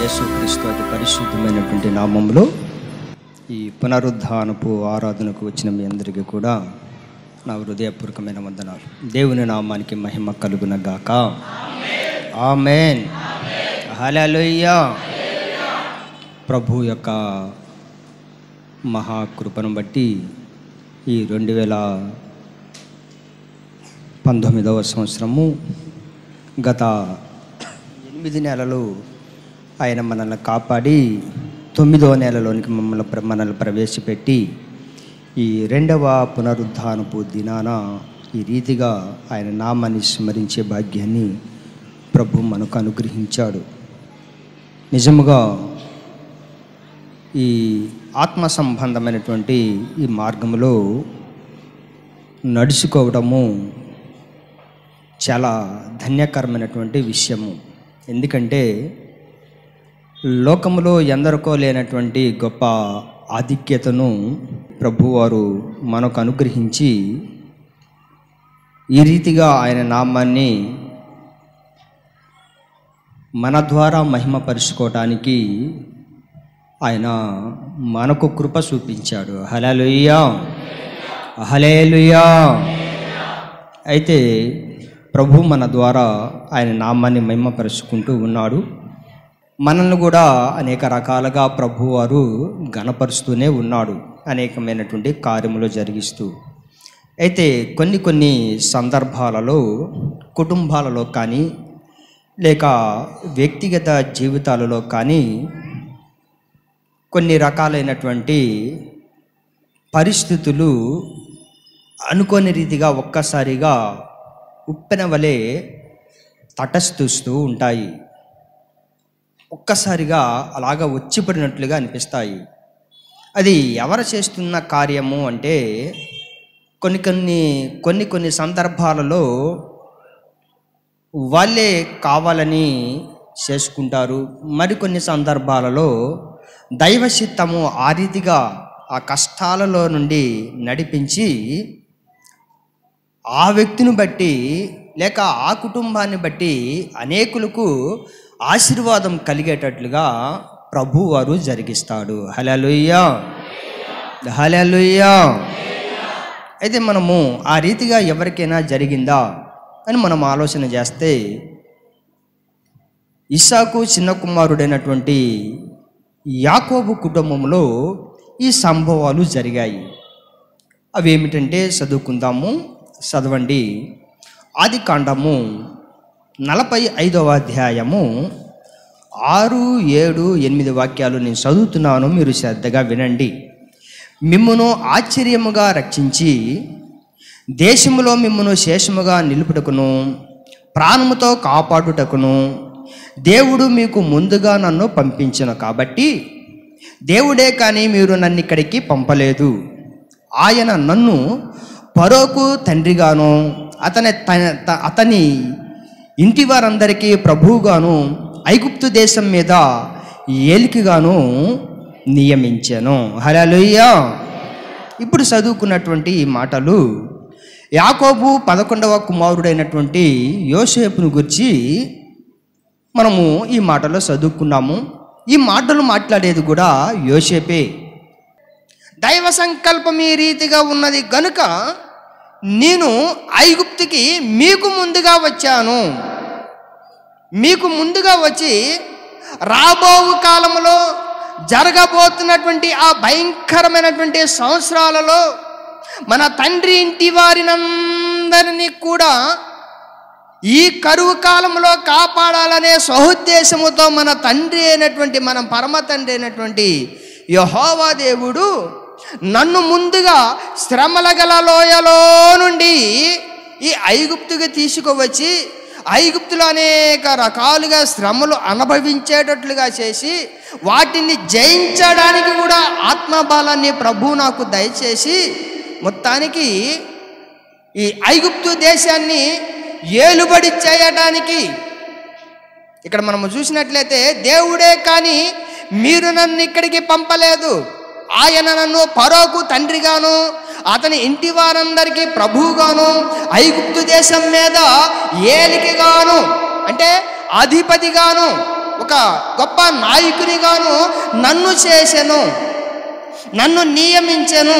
యేసుక్రీస్తు అతి పరిశుద్ధమైనటువంటి నామంలో ఈ పునరుద్ధానపు ఆరాధనకు వచ్చిన మీ అందరికీ కూడా నా హృదయపూర్వకమైన వందనాలు దేవుని నామానికి మహిమ కలుగున గాక ఆమెన్ హల్లెలూయా ప్రభు యొక్క మహాకృపను బట్టి ఈ రెండు వేల పంతొమ్మిదవ సంవత్సరము గత ఎనిమిది నెలలు ఆయన మనల్ని కాపాడి తొమ్మిదవ నెలలోనికి మమ్మల్ని ప్ర- మనల్ని ప్రవేశపెట్టి ఈ రెండవ పునరుద్ధానపు దినాన ఈ రీతిగా ఆయన నామాన్ని స్మరించే భాగ్యాన్ని ప్రభు మనకు అనుగ్రహించాడు నిజముగా ఈ ఆత్మ సంబంధమైనటువంటి ఈ మార్గంలో నడుచుకోవడము చాలా ధన్యకరమైనటువంటి విషయము ఎందుకంటే లోకములో ఎందరికో లేనటువంటి గొప్ప ఆధిక్యతను ప్రభువారు మనకు అనుగ్రహించి ఈ రీతిగా ఆయన నామాన్ని మన ద్వారా మహిమపరుచుకోవటానికి ఆయన మనకు కృప చూపించాడు హలలుయ్యా హలేలుయా అయితే ప్రభు మన ద్వారా ఆయన నామాన్ని మహిమపరుచుకుంటూ ఉన్నాడు మనల్ని కూడా అనేక రకాలుగా ప్రభు వారు గణపరుస్తూనే ఉన్నాడు అనేకమైనటువంటి కార్యములు జరిగిస్తూ అయితే కొన్ని కొన్ని సందర్భాలలో కుటుంబాలలో కానీ లేక వ్యక్తిగత జీవితాలలో కానీ కొన్ని రకాలైనటువంటి పరిస్థితులు అనుకోని రీతిగా ఒక్కసారిగా ఉప్పెన వలె తటస్థిస్తూ ఉంటాయి ఒక్కసారిగా అలాగ వచ్చిపడినట్లుగా అనిపిస్తాయి అది ఎవరు చేస్తున్న కార్యము అంటే కొన్ని కొన్ని కొన్ని కొన్ని సందర్భాలలో వాళ్ళే కావాలని చేసుకుంటారు మరికొన్ని సందర్భాలలో దైవ చిత్తము ఆ రీతిగా ఆ కష్టాలలో నుండి నడిపించి ఆ వ్యక్తిని బట్టి లేక ఆ కుటుంబాన్ని బట్టి అనేకులకు ఆశీర్వాదం కలిగేటట్లుగా ప్రభు వారు జరిగిస్తాడు హలలుయ్యా హలలుయ్యా అయితే మనము ఆ రీతిగా ఎవరికైనా జరిగిందా అని మనం ఆలోచన చేస్తే ఇస్సాకు చిన్న కుమారుడైనటువంటి యాకోబు కుటుంబంలో ఈ సంభవాలు జరిగాయి అవి ఏమిటంటే చదువుకుందాము చదవండి ఆది కాండము నలభై ఐదవ అధ్యాయము ఆరు ఏడు ఎనిమిది వాక్యాలు నేను చదువుతున్నాను మీరు శ్రద్ధగా వినండి మిమ్మును ఆశ్చర్యముగా రక్షించి దేశములో మిమ్మును శేషముగా నిలుపుటకును ప్రాణముతో కాపాడుటకును దేవుడు మీకు ముందుగా నన్ను పంపించను కాబట్టి దేవుడే కానీ మీరు నన్ను ఇక్కడికి పంపలేదు ఆయన నన్ను పరోకు తండ్రిగాను అతని త- త- అతని ఇంటి వారందరికీ ప్రభువుగాను ఐగుప్తు దేశం మీద ఏలికగాను నియమించాను హలలుయ్యా ఇప్పుడు చదువుకున్నటువంటి ఈ మాటలు యాకోబు పదకొండవ కుమారుడైనటువంటి యోసేపును గురించి మనము ఈ మాటలో చదువుకున్నాము ఈ మాటలు మాట్లాడేది కూడా యోసేపే దైవ సంకల్పం ఈ రీతిగా ఉన్నది గనుక నేను ఐగుప్తుకి మీకు ముందుగా వచ్చాను మీకు ముందుగా వచ్చి రాబోవు కాలంలో జరగబోతున్నటువంటి ఆ భయంకరమైనటువంటి సంవత్సరాలలో మన తండ్రి ఇంటి వారినందరినీ కూడా ఈ కరువు కాలంలో కాపాడాలనే సహోద్దేశముతో మన తండ్రి అయినటువంటి మన పరమ తండ్రి అయినటువంటి యహోవా దేవుడు నన్ను ముందుగా శ్రమల గల లోయలో నుండి ఈ ఐగుప్తుకి తీసుకువచ్చి ఐగుప్తులో అనేక రకాలుగా శ్రమలు అనుభవించేటట్లుగా చేసి వాటిని జయించడానికి కూడా ఆత్మబలాన్ని ప్రభు నాకు దయచేసి మొత్తానికి ఈ ఐగుప్తు దేశాన్ని ఏలుబడి చేయడానికి ఇక్కడ మనము చూసినట్లయితే దేవుడే కానీ మీరు నన్ను ఇక్కడికి పంపలేదు ఆయన నన్ను పరోకు తండ్రిగాను అతని ఇంటి వారందరికీ ప్రభువుగాను ఐగుప్తు దేశం మీద ఏలికగాను అంటే అధిపతిగాను ఒక గొప్ప నాయకునిగాను నన్ను చేసెను నన్ను నియమించెను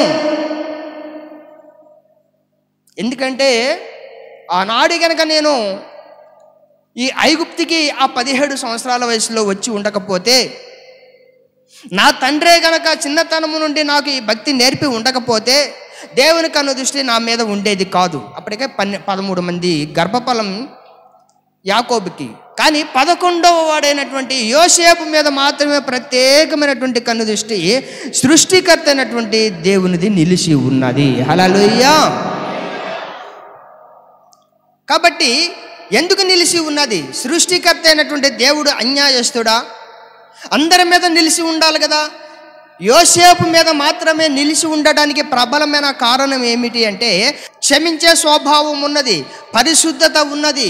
ఎందుకంటే ఆనాడు గనక నేను ఈ ఐగుప్తికి ఆ పదిహేడు సంవత్సరాల వయసులో వచ్చి ఉండకపోతే నా తండ్రే గనక చిన్నతనము నుండి నాకు ఈ భక్తి నేర్పి ఉండకపోతే దేవుని కన్ను దృష్టి నా మీద ఉండేది కాదు అప్పటికే పన్నె పదమూడు మంది గర్భఫలం యాకోబుకి కానీ పదకొండవ వాడైనటువంటి యోసేపు మీద మాత్రమే ప్రత్యేకమైనటువంటి కన్ను దృష్టి సృష్టికర్త అయినటువంటి దేవునిది నిలిచి ఉన్నది హలలుయ్యా కాబట్టి ఎందుకు నిలిచి ఉన్నది సృష్టికర్త అయినటువంటి దేవుడు అన్యాయస్తుడా అందరి మీద నిలిచి ఉండాలి కదా యోసేపు మీద మాత్రమే నిలిచి ఉండడానికి ప్రబలమైన కారణం ఏమిటి అంటే క్షమించే స్వభావం ఉన్నది పరిశుద్ధత ఉన్నది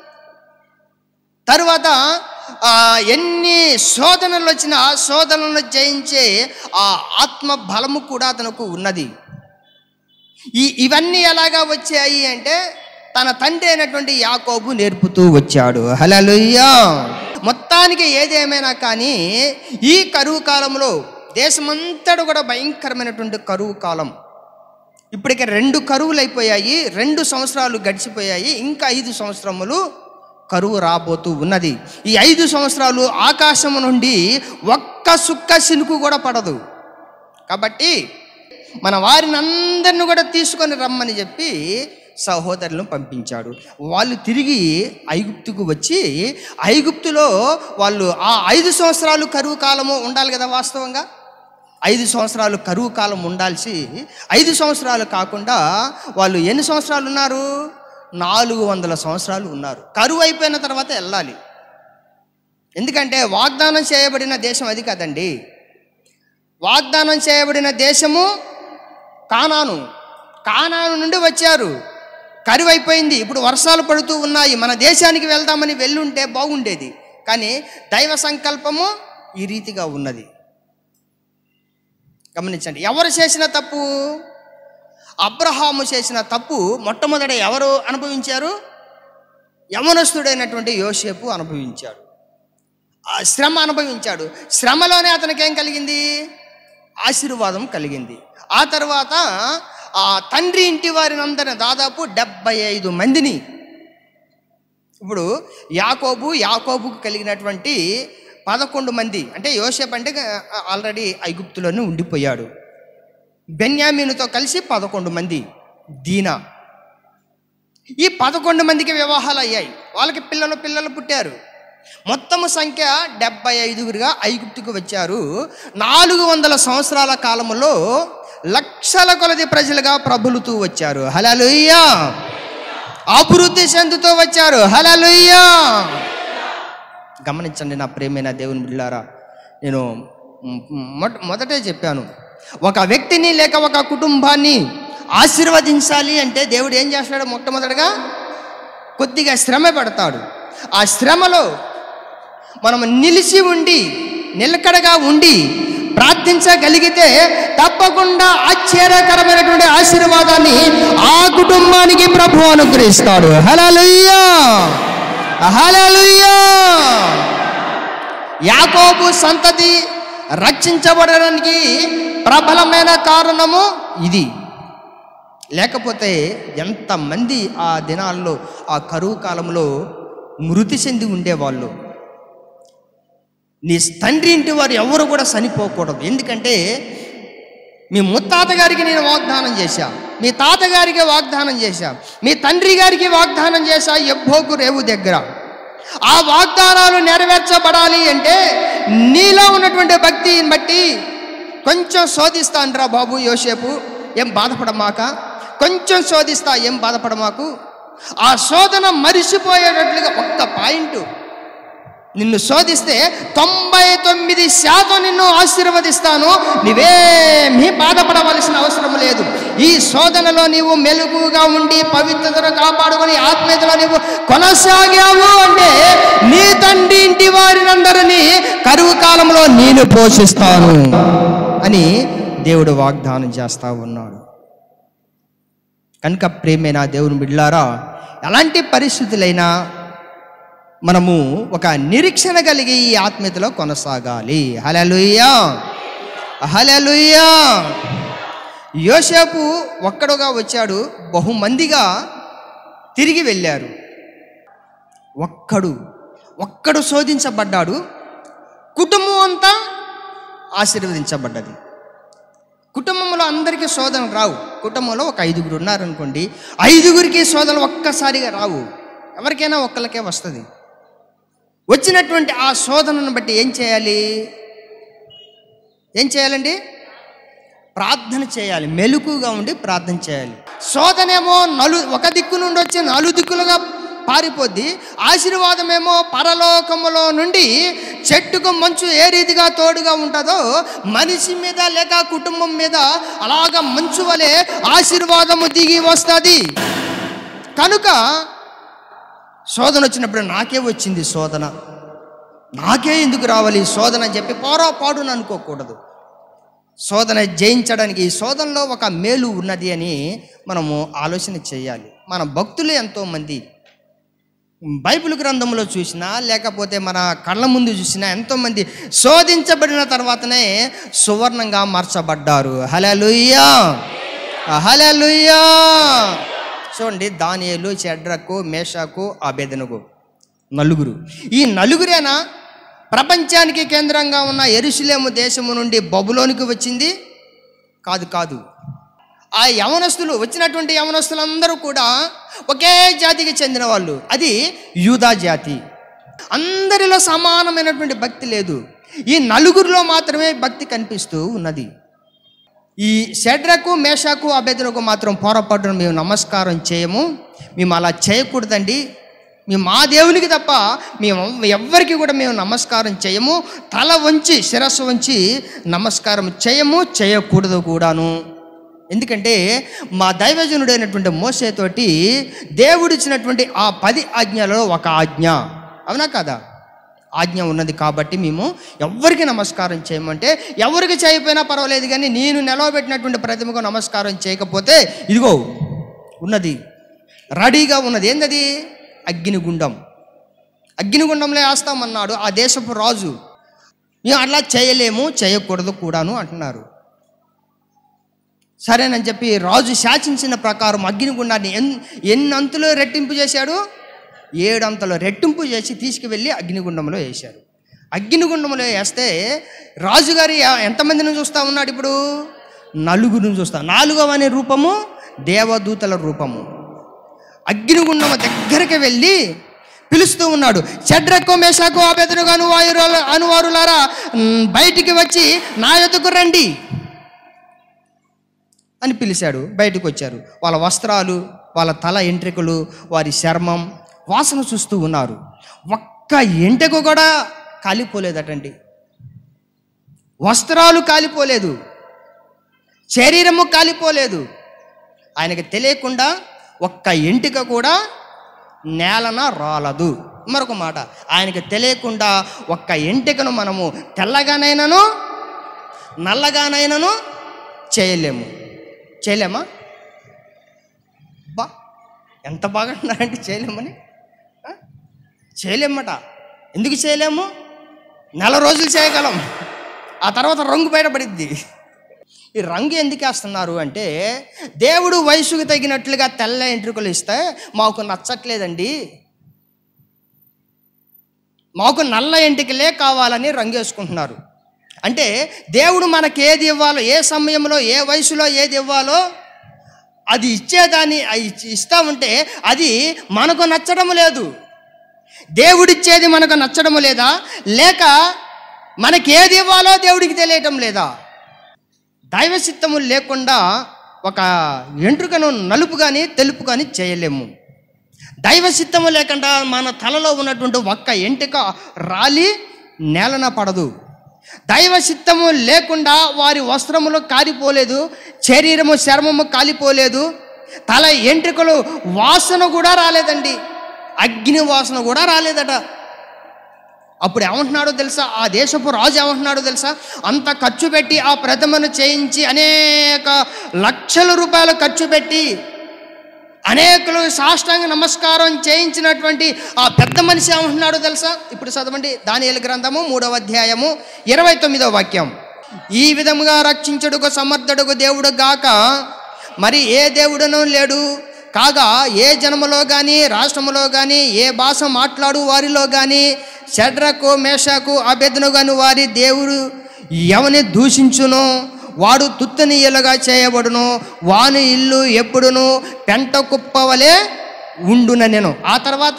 తరువాత ఆ, ఎన్ని శోధనలు వచ్చినా ఆ శోధనలను జయించే ఆ ఆత్మ బలము కూడా అతనికి ఉన్నది ఈ ఇవన్నీ ఎలాగా వచ్చాయి అంటే తన తండ్రి అయినటువంటి యాకోబు నేర్పుతూ వచ్చాడు హలలుయ్యా మొత్తానికి ఏదేమైనా కానీ ఈ కరువు కాలంలో దేశమంతటా కూడా భయంకరమైనటువంటి కరువు కాలం ఇప్పటికే రెండు కరువులు అయిపోయాయి రెండు సంవత్సరాలు గడిచిపోయాయి ఇంకా ఐదు సంవత్సరములు కరువు రాబోతూ ఉన్నది ఈ ఐదు సంవత్సరాలు ఆకాశము నుండి ఒక్క సుక్క సినుకు కూడా పడదు కాబట్టి మన వారిని అందరిని కూడా తీసుకొని రమ్మని చెప్పి సహోదరులను పంపించాడు వాళ్ళు తిరిగి ఐగుప్తుకు వచ్చి ఐగుప్తులో వాళ్ళు ఆ ఐదు సంవత్సరాలు కరువు కాలము ఉండాలి కదా వాస్తవంగా ఐదు సంవత్సరాలు కరువు కాలం ఉండాల్సి ఐదు సంవత్సరాలు కాకుండా వాళ్ళు ఎన్ని సంవత్సరాలు ఉన్నారు నాలుగు వందల సంవత్సరాలు ఉన్నారు కరువు అయిపోయిన తర్వాత వెళ్ళాలి ఎందుకంటే వాగ్దానం చేయబడిన దేశం అది కదండి వాగ్దానం చేయబడిన దేశము కానాను కానాను నుండి వచ్చారు కరువు అయిపోయింది ఇప్పుడు వర్షాలు పడుతూ ఉన్నాయి మన దేశానికి వెళ్దామని వెళ్ళుంటే బాగుండేది కానీ దైవ సంకల్పము ఈ రీతిగా ఉన్నది గమనించండి ఎవరు చేసిన తప్పు అబ్రహాము చేసిన తప్పు మొట్టమొదట ఎవరు అనుభవించారు యవనస్తుడైనటువంటి యోసేపు అనుభవించాడు ఆ శ్రమ అనుభవించాడు శ్రమలోనే అతనికి ఏం కలిగింది ఆశీర్వాదం కలిగింది ఆ తర్వాత ఆ తండ్రి ఇంటి వారిని అందరిని దాదాపు డెబ్బై ఐదు మందిని ఇప్పుడు యాకోబు యాకోబుకు కలిగినటువంటి పదకొండు మంది అంటే యోసేపు అంటే ఆల్రెడీ ఐగుప్తులోనే ఉండిపోయాడు బెన్యామీనుతో కలిసి పదకొండు మంది దీనా ఈ పదకొండు మందికి వివాహాలు అయ్యాయి వాళ్ళకి పిల్లలు పిల్లలు పుట్టారు మొత్తము సంఖ్య డెబ్బై ఐదుగురుగా ఐగుప్తుకు వచ్చారు నాలుగు వందల సంవత్సరాల కాలంలో లక్షల కొలది ప్రజలుగా ప్రబలుతూ వచ్చారు హలలుయ్యా అభివృద్ధి చెందుతూ వచ్చారు హలలుయ్యా గమనించండి నా ప్రేమైన దేవుని బిడ్డారా నేను మ్, మొట- మొదటే చెప్పాను ఒక వ్యక్తిని లేక ఒక కుటుంబాన్ని ఆశీర్వదించాలి అంటే దేవుడు ఏం చేస్తాడు మొట్టమొదటిగా కొద్దిగా శ్రమ పెడతాడు ఆ శ్రమలో మనం నిలిచి ఉండి నిలకడగా ఉండి ప్రార్థించగలిగితే తప్పకుండా ఆశ్చర్యకరమైనటువంటి ఆశీర్వాదాన్ని ఆ కుటుంబానికి ప్రభు అనుగ్రహిస్తాడు హలలుయ్యా హలలుయ్యా యాకోబు సంతతి రక్షించబడడానికి ప్రబలమైన కారణము ఇది లేకపోతే ఎంతమంది ఆ దినాల్లో ఆ కరువు కాలంలో మృతి చెంది ఉండేవాళ్ళు నీ తండ్రి ఇంటి వారు ఎవరు కూడా చనిపోకూడదు ఎందుకంటే మీ ముత్తాత గారికి నేను వాగ్దానం చేశా మీ తాతగారికి వాగ్దానం చేశా మీ తండ్రి గారికి వాగ్దానం చేశా ఎబ్బోకు రేవు దగ్గర ఆ వాగ్దానాలు నెరవేర్చబడాలి అంటే నీలో ఉన్నటువంటి భక్తిని బట్టి కొంచెం శోధిస్తానురా బాబు యోసేపు ఏం బాధపడమాక కొంచెం శోధిస్తా ఏం బాధపడమాకు ఆ శోధన మరిచిపోయేటట్లుగా ఒక్క పాయింట్ నిన్ను శోధిస్తే తొంభై తొమ్మిది శాతం నిన్ను ఆశీర్వదిస్తాను నీవేమీ బాధపడవలసిన అవసరం లేదు ఈ శోధనలో నీవు మెలుగుగా ఉండి పవిత్రతను కాపాడుకొని ఆత్మీయతలో నీవు కొనసాగావు అంటే నీ తండ్రి ఇంటి వారినందరినీ కరువు కాలంలో నేను పోషిస్తాను అని దేవుడు వాగ్దానం చేస్తా ఉన్నాడు కనుక ప్రేమైన దేవుని బిడ్లారా ఎలాంటి పరిస్థితులైనా మనము ఒక నిరీక్షణ కలిగి ఈ ఆత్మీయతలో కొనసాగాలి హలలుయ్యా హలలుయ్యా యోసేపు ఒక్కడుగా వచ్చాడు బహుమందిగా తిరిగి వెళ్ళారు ఒక్కడు ఒక్కడు శోధించబడ్డాడు కుటుంబం అంతా ఆశీర్వదించబడ్డది కుటుంబంలో అందరికీ శోధనలు రావు కుటుంబంలో ఒక ఐదుగురు ఉన్నారనుకోండి ఐదుగురికి శోధనలు ఒక్కసారిగా రావు ఎవరికైనా ఒక్కరికే వస్తుంది వచ్చినటువంటి ఆ శోధనను బట్టి ఏం చేయాలి ఏం చేయాలండి ప్రార్థన చేయాలి మెలకుగా ఉండి ప్రార్థన చేయాలి శోధనేమో నలు ఒక దిక్కు నుండి వచ్చి నలు దిక్కులుగా పారిపోద్ది ఆశీర్వాదమేమో పరలోకములో నుండి చెట్టుకు మంచు ఏ రీతిగా తోడుగా ఉంటుందో మనిషి మీద లేక కుటుంబం మీద అలాగ మంచు వలె ఆశీర్వాదము దిగి వస్తుంది కనుక శోధన వచ్చినప్పుడు నాకే వచ్చింది శోధన నాకే ఎందుకు రావాలి ఈ శోధన అని చెప్పి పోరాపాడును అనుకోకూడదు శోధన జయించడానికి ఈ శోధనలో ఒక మేలు ఉన్నది అని మనము ఆలోచన చేయాలి మన భక్తులు ఎంతోమంది బైబిల్ గ్రంథంలో చూసినా లేకపోతే మన కళ్ళ ముందు చూసినా ఎంతోమంది శోధించబడిన తర్వాతనే సువర్ణంగా మార్చబడ్డారు హలలుయ్యా హలలుయ్యా చూడండి దానియేలు చెడ్రకు మేషకు అబెదనుగు నలుగురు ఈ నలుగురేనా ప్రపంచానికి కేంద్రంగా ఉన్న ఎరుషులేము దేశము నుండి బబులోనికి వచ్చింది కాదు కాదు ఆ యవనస్తులు వచ్చినటువంటి యవనస్తులందరూ కూడా ఒకే జాతికి చెందిన వాళ్ళు అది యూదా జాతి అందరిలో సమానమైనటువంటి భక్తి లేదు ఈ నలుగురిలో మాత్రమే భక్తి కనిపిస్తూ ఉన్నది ఈ షడ్రకు మేషకు అభ్యర్థులకు మాత్రం పొరపాటున మేము నమస్కారం చేయము మేము అలా చేయకూడదండి మేము మా దేవునికి తప్ప మేము ఎవ్వరికి కూడా మేము నమస్కారం చేయము తల వంచి శిరస్సు వంచి నమస్కారం చేయము చేయకూడదు కూడాను ఎందుకంటే మా దైవజనుడైనటువంటి మోసేతోటి దేవుడిచ్చినటువంటి ఆ పది ఆజ్ఞలలో ఒక ఆజ్ఞ అవునా కదా ఆజ్ఞ ఉన్నది కాబట్టి మేము ఎవ్వరికి నమస్కారం చేయమంటే ఎవరికి చేయకపోయినా పర్వాలేదు కానీ నేను నిలవబెట్టినటువంటి ప్రతిమకు నమస్కారం చేయకపోతే ఇదిగో ఉన్నది రెడీగా ఉన్నది ఏందది అగ్నిగుండం అగ్నిగుండంలో వేస్తామన్నాడు ఆ దేశపు రాజు మేము అట్లా చేయలేము చేయకూడదు కూడాను అంటున్నారు సరేనని చెప్పి రాజు శాసించిన ప్రకారం అగ్నిగుండాన్ని ఎన్ ఎన్ని అంతులు రెట్టింపు చేశాడు ఏడంతలు రెట్టింపు చేసి తీసుకువెళ్ళి అగ్నిగుండంలో వేశారు అగ్నిగుండంలో వేస్తే రాజుగారి ఎ- ఎంతమందిని చూస్తా ఉన్నాడు ఇప్పుడు నలుగురిని చూస్తా నాలుగవ అనే రూపము దేవదూతల రూపము అగ్నిగుండం దగ్గరికి వెళ్ళి పిలుస్తూ ఉన్నాడు చెడ్రకు మేషకు ఆబెదనుగా అనువాయు అనువారులారా మ్, బయటికి వచ్చి నా ఎదుకు రండి అని పిలిచాడు బయటకు వచ్చారు వాళ్ళ వస్త్రాలు వాళ్ళ తల ఎంట్రికలు వారి చర్మం వాసన చూస్తూ ఉన్నారు ఒక్క ఎంటకు కూడా కాలిపోలేదటండి వస్త్రాలు కాలిపోలేదు శరీరము కాలిపోలేదు ఆయనకి తెలియకుండా ఒక్క ఎంటిక కూడా నేలన రాలదు మరొక మాట ఆయనకి తెలియకుండా ఒక్క ఎంటికను మనము తెల్లగానైనాను నల్లగానైనాను చేయలేము చేయలేమా బా ఎంత బాగా అన్నారంటే చేయలేమని ఆ? చేయలేమట ఎందుకు చేయలేము నెల రోజులు చేయగలం ఆ తర్వాత రంగు బయటపడిద్ది ఈ రంగు ఎందుకు వేస్తున్నారు అంటే దేవుడు వయసుకు తగినట్లుగా తెల్ల ఎంట్రుకలు ఇస్తే మాకు నచ్చట్లేదండి మాకు నల్ల ఎంటికలే కావాలని రంగు వేసుకుంటున్నారు అంటే దేవుడు మనకి ఏది ఇవ్వాలో ఏ సమయంలో ఏ వయసులో ఏది ఇవ్వాలో అది ఇచ్చేదాన్ని అది ఇచ్చి- ఇస్తా ఉంటే అది మనకు నచ్చడం లేదు దేవుడిచ్చేది మనకు నచ్చడం లేదా లేక మనకి ఏది ఇవ్వాలో దేవుడికి తెలియటం లేదా దైవ చిత్తము లేకుండా ఒక ఎంట్రుకను నలుపు కానీ తెలుపు కానీ చేయలేము దైవ చిత్తము లేకుండా మన తలలో ఉన్నటువంటి ఒక్క ఎంటిక రాలి నేలన పడదు దైవ చిత్తము లేకుండా వారి వస్త్రములు కాలిపోలేదు శరీరము చర్మము కాలిపోలేదు తల ఎంట్రుకలు వాసన కూడా రాలేదండి అగ్ని వాసన కూడా రాలేదట అప్పుడు ఏమంటున్నాడో తెలుసా ఆ దేశపు రాజు ఏమంటున్నాడో తెలుసా అంత ఖర్చు పెట్టి ఆ ప్రతిమను చేయించి అనేక లక్షల రూపాయలు ఖర్చు పెట్టి అనేకులు సాష్టాంగ నమస్కారం చేయించినటువంటి ఆ పెద్ద మనిషి ఏమంటున్నాడో తెలుసా ఇప్పుడు చదవండి దానియేలు గ్రంథము మూడవ అధ్యాయము ఇరవై తొమ్మిదవ వాక్యం ఈ విధముగా రక్షించుడుకు సమర్థుడుకు దేవుడు గాక మరి ఏ దేవుడునూ లేడు కాగా ఏ జనములో కానీ రాష్ట్రములో కానీ ఏ భాష మాట్లాడు వారిలో కానీ షడ్రకు మేషకు అభ్యర్థను కాని వారి దేవుడు ఎవని దూషించును వాడు తుత్తనీయులుగా చేయబడును వాని ఇల్లు ఎప్పుడును పెంట కుప్పవలే ఉండున నేను ఆ తర్వాత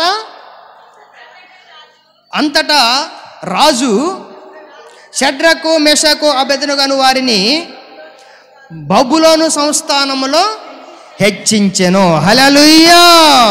అంతటా రాజు షడ్రకు మెషకు అభ్యర్థనుగాను వారిని బబులోను సంస్థానములో హెచ్చించెను హలలుయ్యా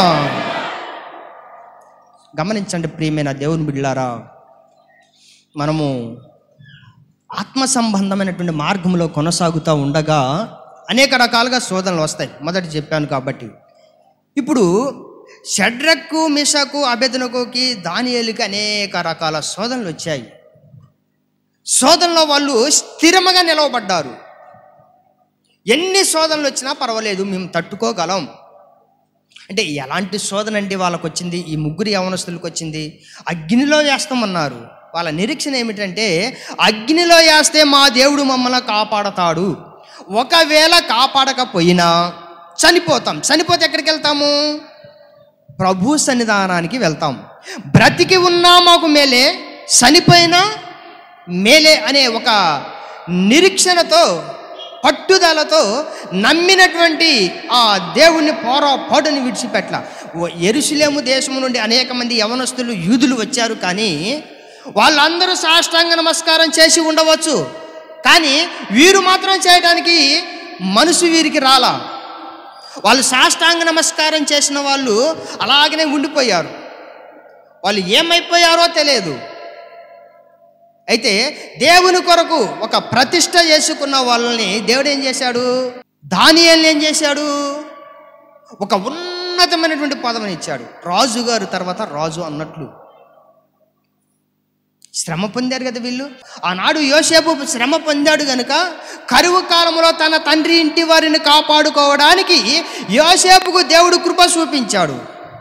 గమనించండి ప్రియమైన దేవుని బిడ్లారా మనము ఆత్మ సంబంధమైనటువంటి మార్గంలో కొనసాగుతూ ఉండగా అనేక రకాలుగా శోధనలు వస్తాయి మొదటి చెప్పాను కాబట్టి ఇప్పుడు షడ్రకు మిషకు అభ్యర్థనకుకి దానియేలుకి అనేక రకాల శోధనలు వచ్చాయి శోధనలో వాళ్ళు స్థిరముగా నిలవబడ్డారు ఎన్ని శోధనలు వచ్చినా పర్వాలేదు మేము తట్టుకోగలం అంటే ఎలాంటి శోధన అండి వాళ్ళకు వచ్చింది ఈ ముగ్గురు యవనస్తులకు వచ్చింది అగ్నిలో వేస్తామన్నారు వాళ్ళ నిరీక్షణ ఏమిటంటే అగ్నిలో వేస్తే మా దేవుడు మమ్మల్ని కాపాడతాడు ఒకవేళ కాపాడకపోయినా చనిపోతాం చనిపోతే ఎక్కడికి వెళ్తాము ప్రభు సన్నిధానానికి వెళ్తాం బ్రతికి ఉన్నా మాకు మేలే చనిపోయినా మేలే అనే ఒక నిరీక్షణతో పట్టుదలతో నమ్మినటువంటి ఆ దేవుణ్ణి పోరాపాటుని విడిచిపెట్ల ఎరుసలేము దేశము నుండి అనేక మంది యవనస్తులు యూదులు వచ్చారు కానీ వాళ్ళందరూ సాష్టాంగ నమస్కారం చేసి ఉండవచ్చు కానీ వీరు మాత్రం చేయడానికి మనసు వీరికి రాలా వాళ్ళు సాష్టాంగ నమస్కారం చేసిన వాళ్ళు అలాగనే ఉండిపోయారు వాళ్ళు ఏమైపోయారో తెలియదు అయితే దేవుని కొరకు ఒక ప్రతిష్ట చేసుకున్న వాళ్ళని దేవుడు ఏం చేశాడు దానియల్ని ఏం చేశాడు ఒక ఉన్నతమైనటువంటి పదవిని ఇచ్చాడు రాజు గారు తర్వాత రాజు అన్నట్లు శ్రమ పొందారు కదా వీళ్ళు ఆనాడు యోసేపు శ్రమ పొందాడు గనుక కరువు కాలంలో తన తండ్రి ఇంటి వారిని కాపాడుకోవడానికి యోసేపుకు దేవుడు కృప చూపించాడు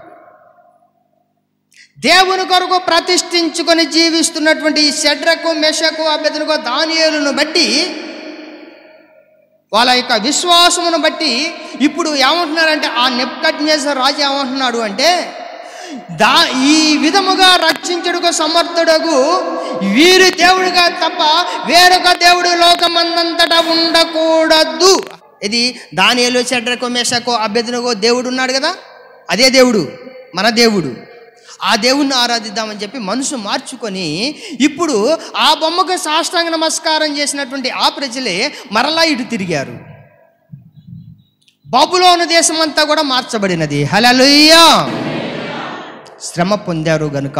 దేవుని కొరకు ప్రతిష్ఠించుకొని జీవిస్తున్నటువంటి ఈ షడ్రకు మెషకు అభ్యర్థులకు దానియేలును బట్టి వాళ్ళ యొక్క విశ్వాసమును బట్టి ఇప్పుడు ఏమంటున్నారంటే ఆ నెప్కట్నేసర్ రాజు ఏమంటున్నాడు అంటే దా ఈ విధముగా రక్షించుడుకు సమర్థుడకు వీరి దేవుడిగా తప్ప వేరొక దేవుడు లోకమందంతటా ఉండకూడదు ఇది దానియలు చెడ్రకు మేషకు అభ్యర్థునకు దేవుడు ఉన్నాడు కదా అదే దేవుడు మన దేవుడు ఆ దేవుణ్ణి ఆరాధిద్దామని చెప్పి మనసు మార్చుకొని ఇప్పుడు ఆ బొమ్మకు సాష్టాంగ నమస్కారం చేసినటువంటి ఆ ప్రజలే మరలా ఇటు తిరిగారు బబులోను దేశం అంతా కూడా మార్చబడినది హలలుయ్యా శ్రమ పొందారు గనుక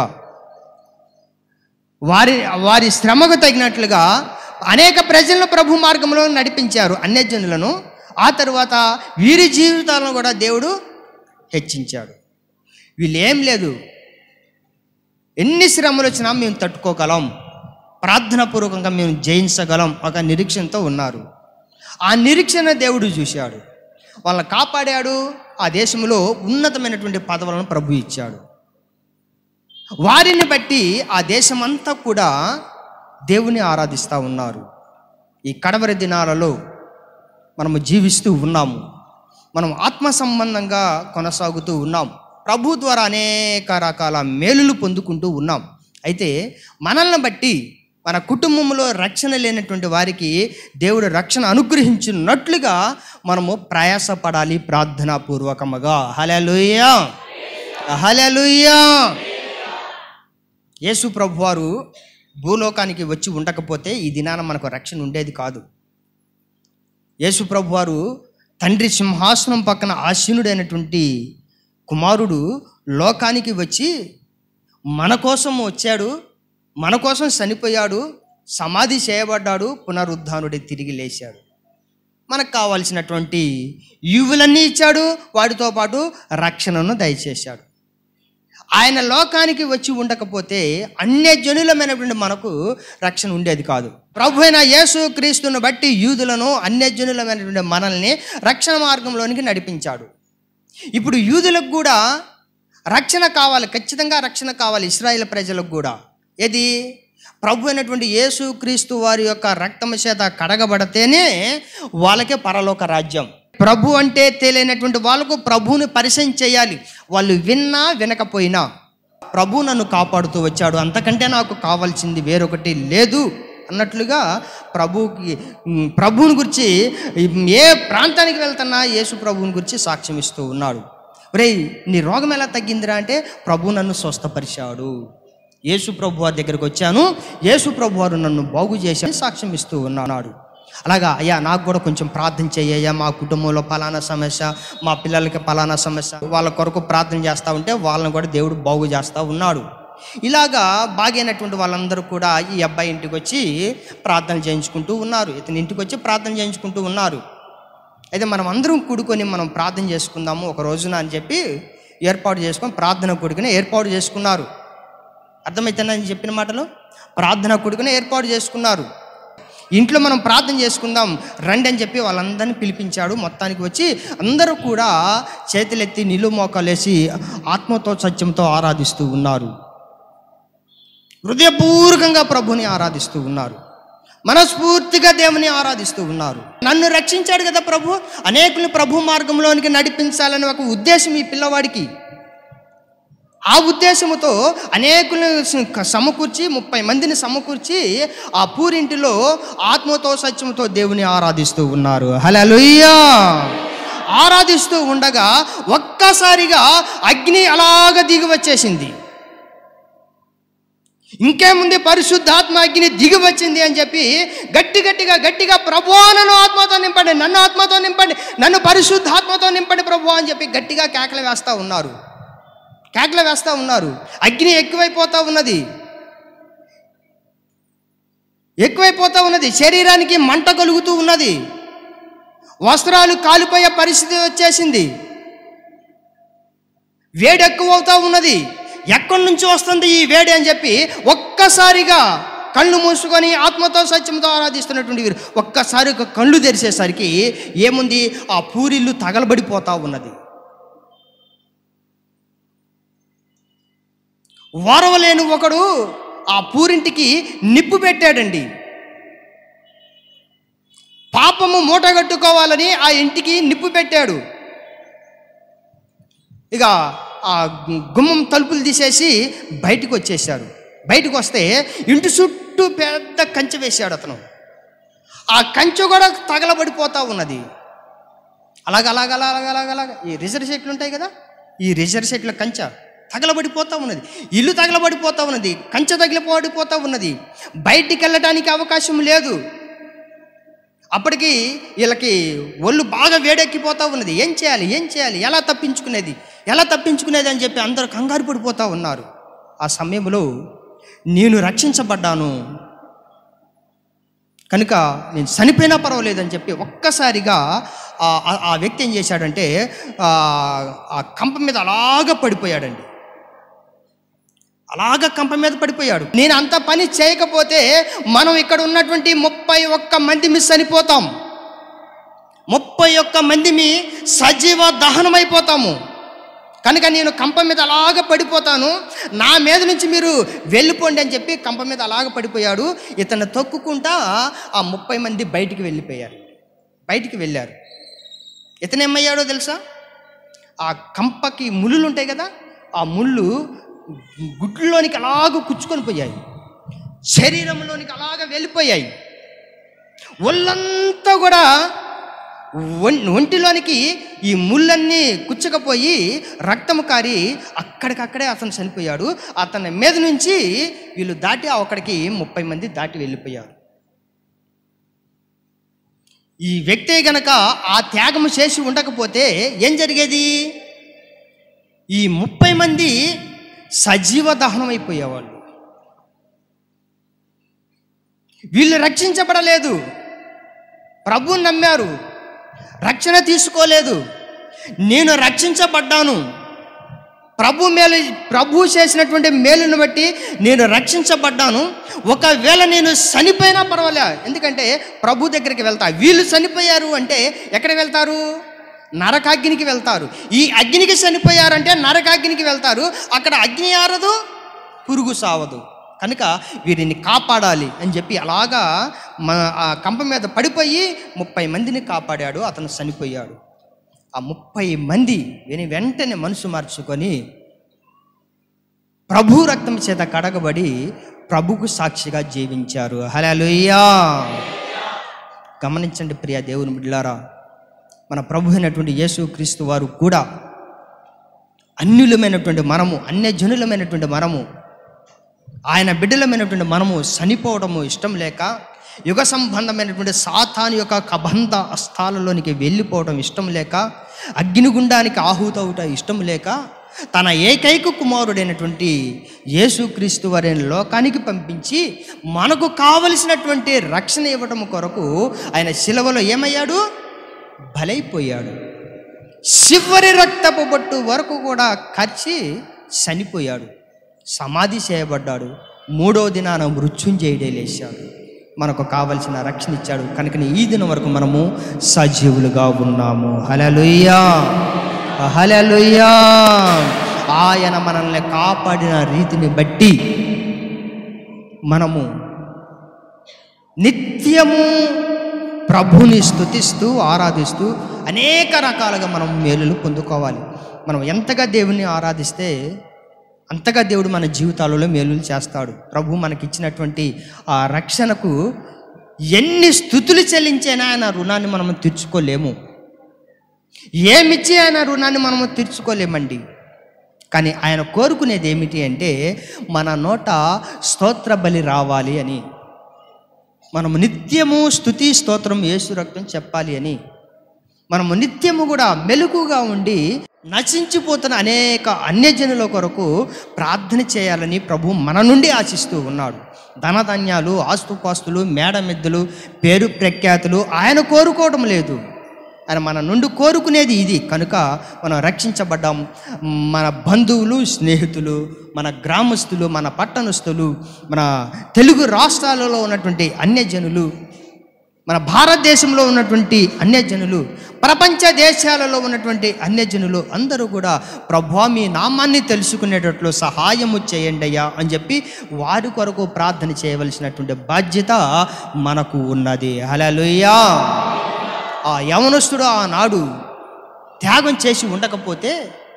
వారి వారి శ్రమకు తగినట్లుగా అనేక ప్రజలను ప్రభు మార్గంలో నడిపించారు అన్యజనులను ఆ తరువాత వీరి జీవితాలను కూడా దేవుడు హెచ్చించాడు వీళ్ళు ఏం లేదు ఎన్ని శ్రమలు వచ్చినా మేము తట్టుకోగలం ప్రార్థనాపూర్వకంగా మేము జయించగలం ఒక నిరీక్షణతో ఉన్నారు ఆ నిరీక్షణ దేవుడు చూశాడు వాళ్ళని కాపాడాడు ఆ దేశంలో ఉన్నతమైనటువంటి పదవులను ప్రభు ఇచ్చాడు వారిని బట్టి ఆ దేశమంతా కూడా దేవుని ఆరాధిస్తూ ఉన్నారు ఈ కడవరి దినాలలో మనము జీవిస్తూ ఉన్నాము మనం ఆత్మ సంబంధంగా కొనసాగుతూ ఉన్నాం ప్రభు ద్వారా అనేక రకాల మేలులు పొందుకుంటూ ఉన్నాం అయితే మనల్ని బట్టి మన కుటుంబంలో రక్షణ లేనటువంటి వారికి దేవుడు రక్షణ అనుగ్రహించినట్లుగా మనము ప్రయాసపడాలి ప్రార్థనాపూర్వకముగా హలలుయ్యా హలలుయ్యా యేసు ప్రభు వారు భూలోకానికి వచ్చి ఉండకపోతే ఈ దినాన మనకు రక్షణ ఉండేది కాదు యేసు ప్రభు వారు తండ్రి సింహాసనం పక్కన ఆసీనుడైనటువంటి కుమారుడు లోకానికి వచ్చి మన కోసం వచ్చాడు మన కోసం చనిపోయాడు సమాధి చేయబడ్డాడు పునరుద్ధానుడి తిరిగి లేచాడు మనకు కావాల్సినటువంటి యువులన్నీ ఇచ్చాడు వాటితో పాటు రక్షణను దయచేశాడు ఆయన లోకానికి వచ్చి ఉండకపోతే అన్య జనులమైనటువంటి మనకు రక్షణ ఉండేది కాదు ప్రభు అయిన యేసు క్రీస్తును బట్టి యూదులను అన్యజనులమైనటువంటి మనల్ని రక్షణ మార్గంలోనికి నడిపించాడు ఇప్పుడు యూదులకు కూడా రక్షణ కావాలి ఖచ్చితంగా రక్షణ కావాలి ఇస్రాయేల్ ప్రజలకు కూడా ఏది ప్రభు అయినటువంటి యేసు క్రీస్తు వారి యొక్క రక్తము చేత కడగబడితేనే వాళ్ళకే పరలోక రాజ్యం ప్రభు అంటే తెలియనటువంటి వాళ్ళకు ప్రభువుని పరిచయం చేయాలి వాళ్ళు విన్నా వినకపోయినా ప్రభు నన్ను కాపాడుతూ వచ్చాడు అంతకంటే నాకు కావాల్సింది వేరొకటి లేదు అన్నట్లుగా ప్రభువుకి ఉమ్, ప్రభువుని గురించి ఏ ప్రాంతానికి వెళ్తున్నా యేసు ప్రభువుని గురించి సాక్ష్యం ఇస్తూ ఉన్నాడు ఒరేయ్ నీ రోగం ఎలా తగ్గిందిరా అంటే ప్రభు నన్ను స్వస్థపరిచాడు యేసు ప్రభు వారి దగ్గరికి వచ్చాను యేసు ప్రభు వారు నన్ను బాగు చేశాడు సాక్ష్యం ఇస్తూ ఉన్నాడు అలాగా అయ్యా నాకు కూడా కొంచెం ప్రార్థన చేయ్యా మా కుటుంబంలో పలానా సమస్య మా పిల్లలకి పలానా సమస్య వాళ్ళ కొరకు ప్రార్థన చేస్తూ ఉంటే వాళ్ళని కూడా దేవుడు బాగు చేస్తూ ఉన్నాడు ఇలాగా బాగైనటువంటి వాళ్ళందరూ కూడా ఈ అబ్బాయి ఇంటికి వచ్చి ప్రార్థన చేయించుకుంటూ ఉన్నారు ఇతని ఇంటికి వచ్చి ప్రార్థన చేయించుకుంటూ ఉన్నారు అయితే మనం అందరం కూడుకొని మనం ప్రార్థన చేసుకుందాము ఒక రోజున అని చెప్పి ఏర్పాటు చేసుకొని ప్రార్థన కూడుకుని ఏర్పాటు చేసుకున్నారు అర్థమవుతుందా నేను చెప్పిన మాటలు ప్రార్థన కూడుకుని ఏర్పాటు చేసుకున్నారు ఇంట్లో మనం ప్రార్థన చేసుకుందాం రండి అని చెప్పి వాళ్ళందరినీ పిలిపించాడు మొత్తానికి వచ్చి అందరూ కూడా చేతులెత్తి నిలువు మోకాలేసి ఆత్మతో సత్యంతో ఆరాధిస్తూ ఉన్నారు హృదయపూర్వకంగా ప్రభుని ఆరాధిస్తూ ఉన్నారు మనస్ఫూర్తిగా దేవుని ఆరాధిస్తూ ఉన్నారు నన్ను రక్షించాడు కదా ప్రభు అనేకుల్ని ప్రభు మార్గంలోనికి నడిపించాలని ఒక ఉద్దేశం ఈ పిల్లవాడికి ఆ ఉద్దేశముతో అనేకులను సమకూర్చి ముప్పై మందిని సమకూర్చి ఆ పూరింటిలో ఆత్మతో సత్యముతో దేవుని ఆరాధిస్తూ ఉన్నారు హలలుయ్యా ఆరాధిస్తూ ఉండగా ఒక్కసారిగా అగ్ని అలాగ దిగి వచ్చేసింది ఇంకేముంది పరిశుద్ధాత్మ అగ్ని దిగి వచ్చింది అని చెప్పి గట్టి గట్టిగా గట్టిగా ప్రభు నన్ను ఆత్మతో నింపండి నన్ను ఆత్మతో నింపండి నన్ను పరిశుద్ధాత్మతో నింపండి ప్రభు అని చెప్పి గట్టిగా కేకలు వేస్తూ ఉన్నారు కేకలు వేస్తూ ఉన్నారు అగ్ని ఎక్కువైపోతూ ఉన్నది ఎక్కువైపోతూ ఉన్నది శరీరానికి మంట కలుగుతూ ఉన్నది వస్త్రాలు కాలిపోయే పరిస్థితి వచ్చేసింది వేడి ఎక్కువ అవుతా ఉన్నది ఎక్కడి నుంచి వస్తుంది ఈ వేడి అని చెప్పి ఒక్కసారిగా కళ్ళు మూసుకొని ఆత్మతో సత్యంతో ఆరాధిస్తున్నటువంటి వీరు ఒక్కసారి కళ్ళు తెరిచేసరికి ఏముంది ఆ పూరిల్లు తగలబడిపోతా ఉన్నది వారవలేని ఒకడు ఆ పూరింటికి నిప్పు పెట్టాడండి పాపము మూటగట్టుకోవాలని ఆ ఇంటికి నిప్పు పెట్టాడు ఇక ఆ గుమ్మం తలుపులు తీసేసి బయటకు వచ్చేసాడు బయటకు వస్తే ఇంటి చుట్టూ పెద్ద కంచె వేశాడు అతను ఆ కంచె కూడా తగలబడిపోతా ఉన్నది అలాగ అలాగ అలాగ అలాగ అలాగ ఈ రిజర్వ్ సెట్లు ఉంటాయి కదా ఈ రిజర్వ్ సెట్ల కంచె తగలబడిపోతా ఉన్నది ఇల్లు తగలబడిపోతా ఉన్నది కంచె తగిలిపోడిపోతా ఉన్నది బయటికి వెళ్ళటానికి అవకాశం లేదు అప్పటికి వీళ్ళకి ఒళ్ళు బాగా వేడెక్కిపోతా ఉన్నది ఏం చేయాలి ఏం చేయాలి ఎలా తప్పించుకునేది ఎలా తప్పించుకునేది అని చెప్పి అందరూ కంగారు పడిపోతూ ఉన్నారు ఆ సమయంలో నేను రక్షించబడ్డాను కనుక నేను చనిపోయినా పర్వాలేదని చెప్పి ఒక్కసారిగా ఆ- ఆ- ఆ వ్యక్తి ఏం చేశాడంటే ఆ ఆ కంప మీద అలాగ పడిపోయాడండి అలాగ కంప మీద పడిపోయాడు నేను అంత పని చేయకపోతే మనం ఇక్కడ ఉన్నటువంటి ముప్పై ఒక్క మంది మిస్ చనిపోతాం ముప్పై ఒక్క మందిమి సజీవ దహనమైపోతాము కనుక నేను కంప మీద అలాగ పడిపోతాను నా మీద నుంచి మీరు వెళ్ళిపోండి అని చెప్పి కంప మీద అలాగ పడిపోయాడు ఇతను తొక్కుకుంటా ఆ ముప్పై మంది బయటికి వెళ్ళిపోయారు బయటికి వెళ్ళారు ఇతనేమయ్యాడో తెలుసా ఆ కంపకి ముళ్ళు ఉంటాయి కదా ఆ ముళ్ళు గుడ్లోనికి అలాగ కుచ్చుకొని పోయాయి శరీరంలోనికి అలాగ వెళ్ళిపోయాయి ఒళ్ళంతా కూడా ఒం- ఒంటిలోనికి ఈ ముళ్ళన్నీ కుచ్చకపోయి రక్తము కారి అక్కడికక్కడే అతను చనిపోయాడు అతని మీద నుంచి వీళ్ళు దాటి అక్కడికి ముప్పై మంది దాటి వెళ్ళిపోయారు ఈ వ్యక్తే గనక ఆ త్యాగము చేసి ఉండకపోతే ఏం జరిగేది ఈ ముప్పై మంది సజీవ దహనం అయిపోయేవాళ్ళు వీళ్ళు రక్షించబడలేదు ప్రభువుని నమ్మారు రక్షణ తీసుకోలేదు నేను రక్షించబడ్డాను ప్రభు మేలు ప్రభు చేసినటువంటి మేలును బట్టి నేను రక్షించబడ్డాను ఒకవేళ నేను చనిపోయినా పర్వాలే ఎందుకంటే ప్రభు దగ్గరికి వెళ్తా వీళ్ళు చనిపోయారు అంటే ఎక్కడికి వెళ్తారు నరకాగ్నికి వెళ్తారు ఈ అగ్నికి చనిపోయారంటే నరకాగ్నికి వెళ్తారు అక్కడ అగ్ని ఆరదు పురుగు సావదు కనుక వీరిని కాపాడాలి అని చెప్పి అలాగా మన ఆ కంప మీద పడిపోయి ముప్పై మందిని కాపాడాడు అతను చనిపోయాడు ఆ ముప్పై మంది విని వెంటనే మనసు మార్చుకొని ప్రభు రక్తం చేత కడగబడి ప్రభుకు సాక్షిగా జీవించారు హలలుయ్యా గమనించండి ప్రియ దేవుని బిడ్డలారా మన ప్రభు అయినటువంటి యేసు క్రీస్తు వారు కూడా అన్యులమైనటువంటి మనము అన్యజనులమైనటువంటి మనము ఆయన బిడ్డలమైనటువంటి మనము చనిపోవడము ఇష్టం లేక యుగ సంబంధమైనటువంటి సాతాను యొక్క కబంధ అస్థాలలోనికి వెళ్ళిపోవడం ఇష్టం లేక అగ్నిగుండానికి ఆహుతవుట ఇష్టం లేక తన ఏకైక కుమారుడైనటువంటి యేసుక్రీస్తు వారిని లోకానికి పంపించి మనకు కావలసినటువంటి రక్షణ ఇవ్వడం కొరకు ఆయన శిలవలో ఏమయ్యాడు బలైపోయాడు చివరి రక్తపు బొట్టు వరకు కూడా కర్చి చనిపోయాడు సమాధి చేయబడ్డాడు మూడో దినాన మృత్యుంజయుడే లేచాడు మనకు కావలసిన రక్షణ ఇచ్చాడు కనుక ఈ దినం వరకు మనము సజీవులుగా ఉన్నాము హలలుయ్యా హలలుయ్యా ఆయన మనల్ని కాపాడిన రీతిని బట్టి మనము నిత్యము ప్రభుని స్తుతిస్తూ ఆరాధిస్తూ అనేక రకాలుగా మనం మేలులు పొందుకోవాలి మనం ఎంతగా దేవుని ఆరాధిస్తే అంతగా దేవుడు మన జీవితాలలో మేలులు చేస్తాడు ప్రభు మనకిచ్చినటువంటి ఆ రక్షణకు ఎన్ని స్థుతులు చెల్లించైనా ఆయన రుణాన్ని మనము తీర్చుకోలేము ఏమిచ్చి ఆయన రుణాన్ని మనము తీర్చుకోలేమండి కానీ ఆయన కోరుకునేది ఏమిటి అంటే మన నోట స్తోత్ర బలి రావాలి అని మనము నిత్యము స్థుతి స్తోత్రం యేసు రక్తం చెప్పాలి అని మనము నిత్యము కూడా మెలకుగా ఉండి నశించిపోతున్న అనేక అన్యజనుల కొరకు ప్రార్థన చేయాలని ప్రభు మన నుండి ఆశిస్తూ ఉన్నాడు ధనధాన్యాలు ఆస్తుపాస్తులు మేడమెద్దులు పేరు ప్రఖ్యాతులు ఆయన కోరుకోవడం లేదు ఆయన మన నుండి కోరుకునేది ఇది కనుక మనం రక్షించబడ్డాం మన బంధువులు స్నేహితులు మన గ్రామస్తులు మన పట్టణస్తులు మన తెలుగు రాష్ట్రాలలో ఉన్నటువంటి అన్యజనులు మన భారతదేశంలో ఉన్నటువంటి అన్యజనులు ప్రపంచ దేశాలలో ఉన్నటువంటి అన్యజనులు అందరూ కూడా ప్రభా మీ నామాన్ని తెలుసుకునేటట్లు సహాయము చేయండి అయ్యా అని చెప్పి వారి కొరకు ప్రార్థన చేయవలసినటువంటి బాధ్యత మనకు ఉన్నది హలలుయ్యా ఆ యవనస్తుడు ఆనాడు త్యాగం చేసి ఉండకపోతే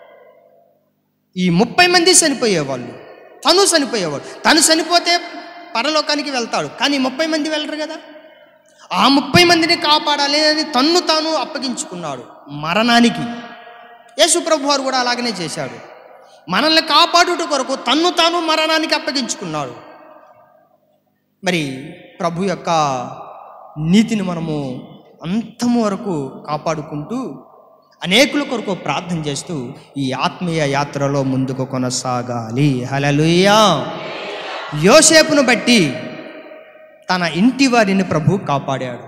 ఈ ముప్పై మంది చనిపోయేవాళ్ళు తను చనిపోయేవాడు తను చనిపోతే పరలోకానికి వెళ్తాడు కానీ ముప్పై మంది వెళ్ళరు కదా ఆ ముప్పై మందిని కాపాడాలి అని తన్ను తాను అప్పగించుకున్నాడు మరణానికి యేసుప్రభు వారు కూడా అలాగనే చేశాడు మనల్ని కాపాడుట కొరకు తన్ను తాను మరణానికి అప్పగించుకున్నాడు మరి ప్రభు యొక్క నీతిని మనము అంతము వరకు కాపాడుకుంటూ అనేకుల కొరకు ప్రార్థన చేస్తూ ఈ ఆత్మీయ యాత్రలో ముందుకు కొనసాగాలి హలలుయా యోసేపును బట్టి తన ఇంటి వారిని ప్రభు కాపాడాడు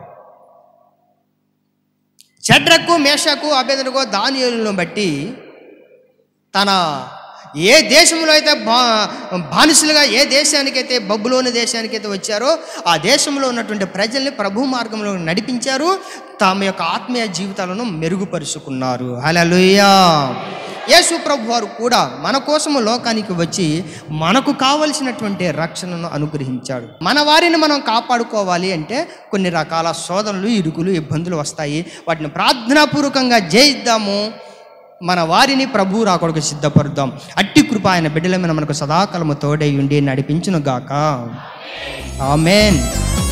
చెడ్రకు మేషకు అభ్యర్థులకు దానియులను బట్టి తన ఏ దేశంలో అయితే బా బానిసలుగా ఏ దేశానికైతే బబ్బులోని దేశానికైతే వచ్చారో ఆ దేశంలో ఉన్నటువంటి ప్రజల్ని ప్రభు మార్గంలో నడిపించారు తమ యొక్క ఆత్మీయ జీవితాలను మెరుగుపరుచుకున్నారు హలలుయా యేసు ప్రభు వారు కూడా మన కోసము లోకానికి వచ్చి మనకు కావలసినటువంటి రక్షణను అనుగ్రహించాడు మన వారిని మనం కాపాడుకోవాలి అంటే కొన్ని రకాల శోధనలు ఇరుకులు ఇబ్బందులు వస్తాయి వాటిని ప్రార్థనాపూర్వకంగా జయిద్దాము మన వారిని ప్రభు రాకొడకు సిద్ధపరుద్దాం అట్టి కృప ఆయన బిడ్డల మీద మనకు సదాకాలము తోడై ఉండి నడిపించును గాక ఆమెన్